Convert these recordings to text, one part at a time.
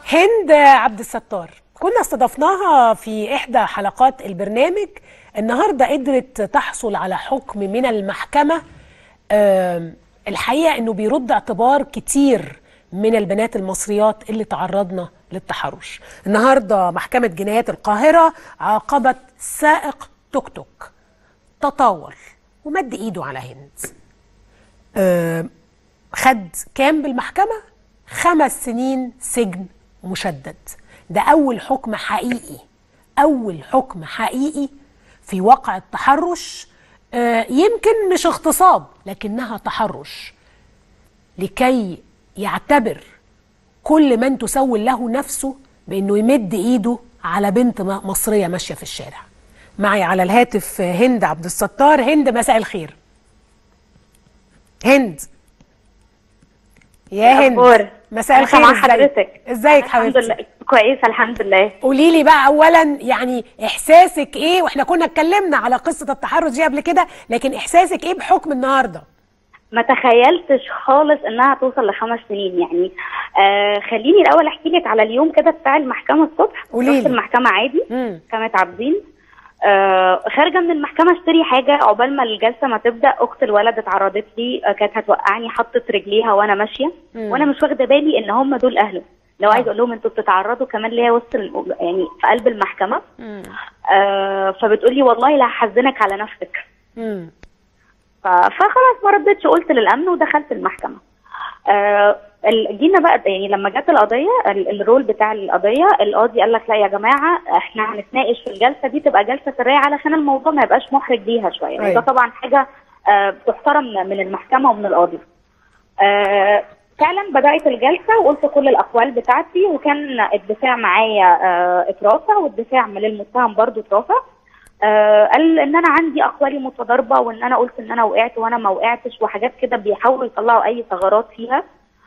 هند عبد الستار كنا استضفناها في إحدى حلقات البرنامج النهاردة قدرت تحصل على حكم من المحكمة آم، الحقيقة أنه بيرد اعتبار كتير من البنات المصريات اللي تعرضنا للتحرش النهاردة محكمة جنايات القاهرة عاقبت سائق توك توك تطاول ومد ايده على هند آم، خد كام بالمحكمة؟ خمس سنين سجن مشدد ده أول حكم حقيقي أول حكم حقيقي في واقع التحرش آه، يمكن مش اغتصاب لكنها تحرش لكي يعتبر كل من تسول له نفسه بأنه يمد إيده على بنت م- مصرية ماشية في الشارع معي على الهاتف هند عبد الستار هند مساء الخير هند يا هند أخبار؟ مساء أنا الخير مع ازيك حضرتك ازيك الحمد حبيبتي لله كويسه الحمد لله قولي لي بقى اولا يعني احساسك ايه واحنا كنا اتكلمنا على قصه التحرش دي قبل كده لكن احساسك ايه بحكم النهارده ما تخيلتش خالص انها توصل لخمس سنين يعني آه خليني الاول احكي لك على اليوم كده بتاع المحكمه الصبح قوليلي. رحت المحكمه عادي مم. محكمه عابدين آه خارجه من المحكمه اشتري حاجه عقبال ما الجلسه ما تبدا اخت الولد اتعرضت لي آه كانت هتوقعني حطت رجليها وانا ماشيه مم. وانا مش واخده بالي ان هم دول اهله لو عايز اقول لهم انتوا بتتعرضوا كمان ليا وسط ال- يعني في قلب المحكمه آه فبتقول لي والله لا هحزنك على نفسك امم ف- فخلاص ما ردتش قلت للامن ودخلت المحكمه آه ال- جينا بقى يعني لما جت القضيه ال- الرول بتاع القضيه القاضي قال لك لا يا جماعه احنا هنتناقش في الجلسه دي تبقى جلسه سريه علشان الموضوع ما يبقاش محرج ليها شويه أيوة. وده طبعا حاجه آه تحترم من المحكمه ومن القاضي آه فعلا بدات الجلسه وقلت كل الاقوال بتاعتي وكان الدفاع معايا آه اترافع والدفاع من المتهم برضو اترافع آه قال ان انا عندي اقوالي متضاربه وان انا قلت ان انا وقعت وانا ما وقعتش وحاجات كده بيحاولوا يطلعوا اي ثغرات فيها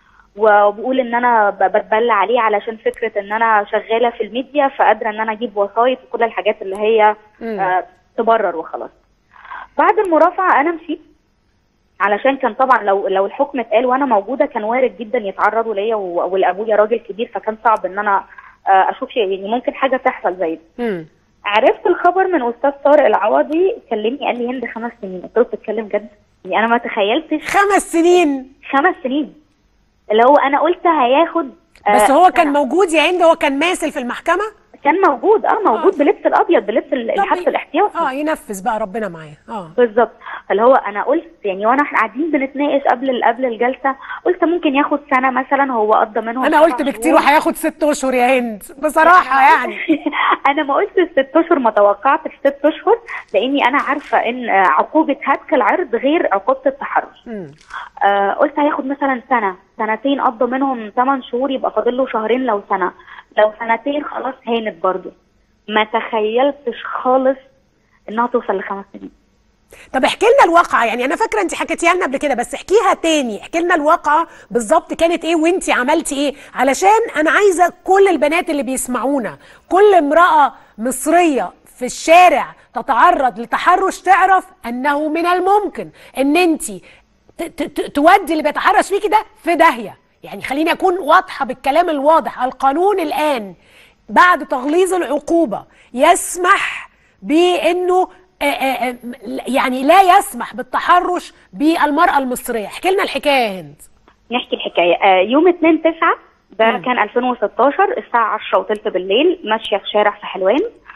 وبقول ان انا ب- بتبلى عليه علشان فكره ان انا شغاله في الميديا فقادره ان انا اجيب وسايط وكل الحاجات اللي هي مم. آه تبرر وخلاص بعد المرافعه انا مشيت علشان كان طبعا لو لو الحكم اتقال وانا موجوده كان وارد جدا يتعرضوا ليا و- والابويا راجل كبير فكان صعب ان انا آه، اشوف يعني ممكن حاجه تحصل زي دي امم عرفت الخبر من استاذ طارق العوضي كلمني قال لي هند خمس سنين قلت له بتتكلم جد يعني انا ما تخيلتش خمس سنين خمس سنين اللي هو انا قلت هياخد آه، بس هو كان سنة. موجود يا هند هو كان ماسل في المحكمه كان موجود اه موجود بلبس الابيض بلبس ال- طب الحبس ي- الاحتياطي اه ينفذ بقى ربنا معاه اه بالظبط اللي هو انا قلت يعني وانا احنا قاعدين بنتناقش قبل قبل الجلسه قلت ممكن ياخد سنه مثلا هو قضى منهم انا سبع قلت بكتير شهور. وهياخد ست اشهر يا هند بصراحه يعني انا ما قلت ست اشهر ما توقعتش ست اشهر لاني انا عارفه ان آه، عقوبه هتك العرض غير عقوبه التحرش مم. آه قلت هياخد مثلا سنه سنتين قضى منهم 8 شهور يبقى فاضل له شهرين لو سنه لو سنتين خلاص هانت برضو ما تخيلتش خالص انها توصل لخمس سنين طب احكي لنا الواقعه يعني انا فاكره انت حكيتيها لنا قبل كده بس احكيها تاني احكي لنا الواقعه بالظبط كانت ايه وانت عملتي ايه علشان انا عايزه كل البنات اللي بيسمعونا كل امراه مصريه في الشارع تتعرض لتحرش تعرف انه من الممكن ان انت ت- ت- ت- تودي اللي بيتحرش فيكي ده في داهيه يعني خليني اكون واضحه بالكلام الواضح القانون الان بعد تغليظ العقوبه يسمح بانه آه، آه، آه، يعني لا يسمح بالتحرش بالمراه المصريه احكي لنا الحكايه يا هند نحكي الحكايه آه يوم 2 9 ده مم. كان 2016 الساعه 10 وثلث بالليل ماشيه في شارع في حلوان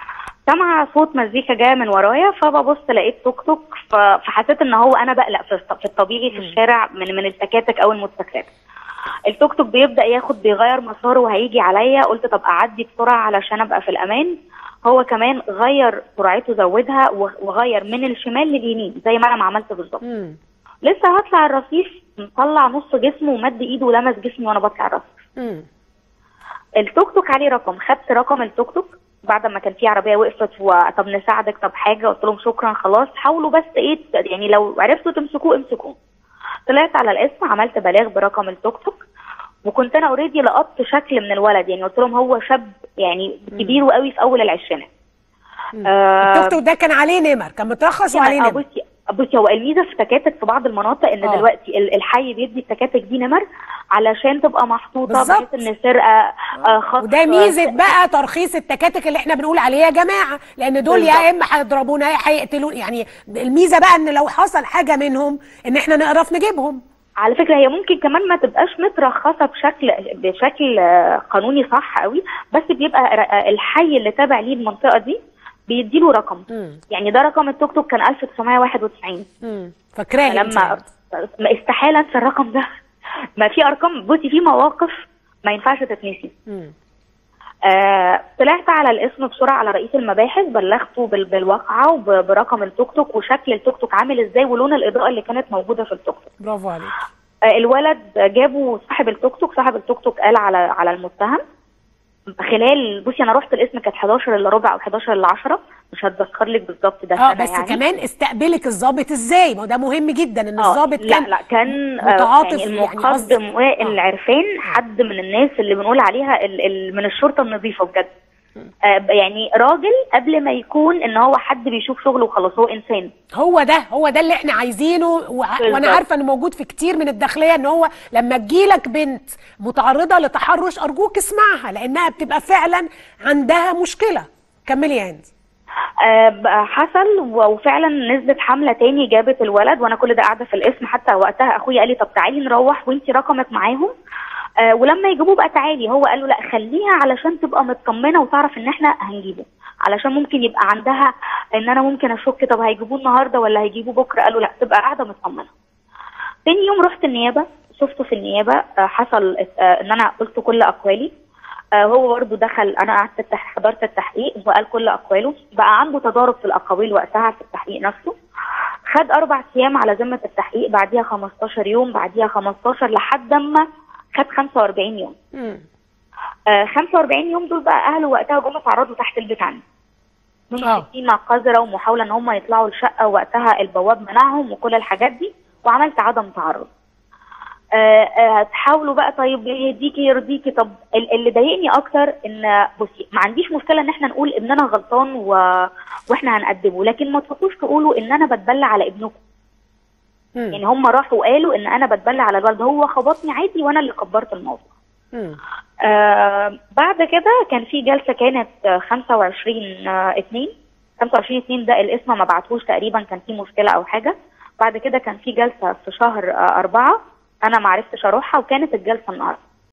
سمع صوت مزيكا جايه من ورايا فببص لقيت توك توك ف- فحسيت ان هو انا بقلق في الط- في الطبيعي في الشارع من من التكاتك او الموتوسيكلات التوك توك بيبدا ياخد بيغير مساره وهيجي عليا قلت طب اعدي بسرعه علشان ابقى في الامان هو كمان غير سرعته زودها و- وغير من الشمال لليمين زي ما انا ما عملت بالظبط مم. لسه هطلع الرصيف مطلع نص جسمه ومد ايده ولمس جسمي وانا بطلع الرصيف مم. التوك توك عليه رقم خدت رقم التوك توك بعد ما كان في عربيه وقفت وطب نساعدك طب حاجه قلت لهم شكرا خلاص حاولوا بس ايه يعني لو عرفتوا تمسكوه امسكوه طلعت على الاسم عملت بلاغ برقم التوك توك وكنت انا اوريدي لقطت شكل من الولد يعني قلت لهم هو شاب يعني كبير وقوي في اول العشرينات مم. آه، التوك توك ده كان عليه نمر كان مترخص وعليه كان- آه، نمر بصي بصي هو الميزه في التكاتك في بعض المناطق ان آه. دلوقتي ال- الحي بيدي التكاتك دي نمر علشان تبقى محطوطه بالظبط. بحيث ان السرقه آه، خطف وده ميزه بقى ترخيص التكاتك اللي احنا بنقول عليه يا جماعه لان دول يا بالظبط. اما هيضربونا يا هيقتلون يعني الميزه بقى ان لو حصل حاجه منهم ان احنا نعرف نجيبهم على فكره هي ممكن كمان ما تبقاش مترخصه بشكل بشكل آه، قانوني صح قوي بس بيبقى ر- آه، الحي اللي تابع ليه المنطقه دي بيديله رقم مم. يعني ده رقم التوك توك كان 1991 امم فاكراه انت لما يعني. ما استحاله انسى الرقم ده ما في ارقام بصي في مواقف ما ينفعش تتنسي مم. آه طلعت على الاسم بسرعه على رئيس المباحث بلغته بال- بالواقعه وبرقم التوك توك وشكل التوك توك عامل ازاي ولون الاضاءه اللي كانت موجوده في التوك توك برافو عليك آه الولد جابوا صاحب التوك توك صاحب التوك توك قال على على المتهم خلال بصي انا رحت الاسم كانت 11 الا ربع او 11 الا 10 مش هتذكر لك بالظبط ده اه سنة بس يعني. كمان استقبلك الضابط ازاي ما هو ده مهم جدا ان آه، الضابط لا كان لا كان آه، متعاطف يعني يعني المقدم قصدي- وائل آه. عرفان حد من الناس اللي بنقول عليها ال ال من الشرطه النظيفه بجد آه يعني راجل قبل ما يكون ان هو حد بيشوف شغله وخلاص هو انسان هو ده هو ده اللي احنا عايزينه وع- وانا بالظبط. عارفه انه موجود في كتير من الداخليه ان هو لما تجيلك بنت متعرضه لتحرش ارجوك اسمعها لانها بتبقى فعلا عندها مشكله كملي يا هند آه بقى حصل و- وفعلا نزلت حمله تاني جابت الولد وانا كل ده قاعده في القسم حتى وقتها اخويا قال لي طب تعالي نروح وانتي رقمك معاهم آه ولما يجيبوه بقى تعالي هو قال له لا خليها علشان تبقى مطمنه وتعرف ان احنا هنجيبه علشان ممكن يبقى عندها ان انا ممكن اشك طب هيجيبوه النهارده ولا هيجيبوه بكره قال له لا تبقى قاعده مطمنه تاني يوم رحت النيابه شفته في النيابه آه حصل آه ان انا قلت كل اقوالي آه هو برضه دخل انا قعدت التح... حضرت التحقيق وقال كل اقواله بقى عنده تضارب في الاقاويل وقتها في التحقيق نفسه خد اربع ايام على ذمه التحقيق بعديها 15 يوم بعديها 15 لحد ما خد 45 يوم مم. آه 45 يوم دول بقى اهله وقتها جم اتعرضوا تحت البيت عندي من آه. شتيمه قذره ومحاوله ان هم يطلعوا الشقه وقتها البواب منعهم وكل الحاجات دي وعملت عدم تعرض آه، آه، تحاولوا بقى طيب يهديكي يرضيكي طب ال- اللي ضايقني اكتر ان بصي ما عنديش مشكله ان احنا نقول ابننا غلطان و... واحنا هنأدبه لكن ما تروحوش تقولوا ان انا بتبلى على ابنكم مم. يعني هم راحوا قالوا ان انا بتبلى على الولد هو خبطني عادي وانا اللي كبرت الموضوع مم. آه بعد كده كان في جلسه كانت آه، 25 آه 2 25 2 ده الاسم ما بعتهوش تقريبا كان في مشكله او حاجه بعد كده كان في جلسه في شهر آه أربعة انا ما عرفتش اروحها وكانت الجلسه النهارده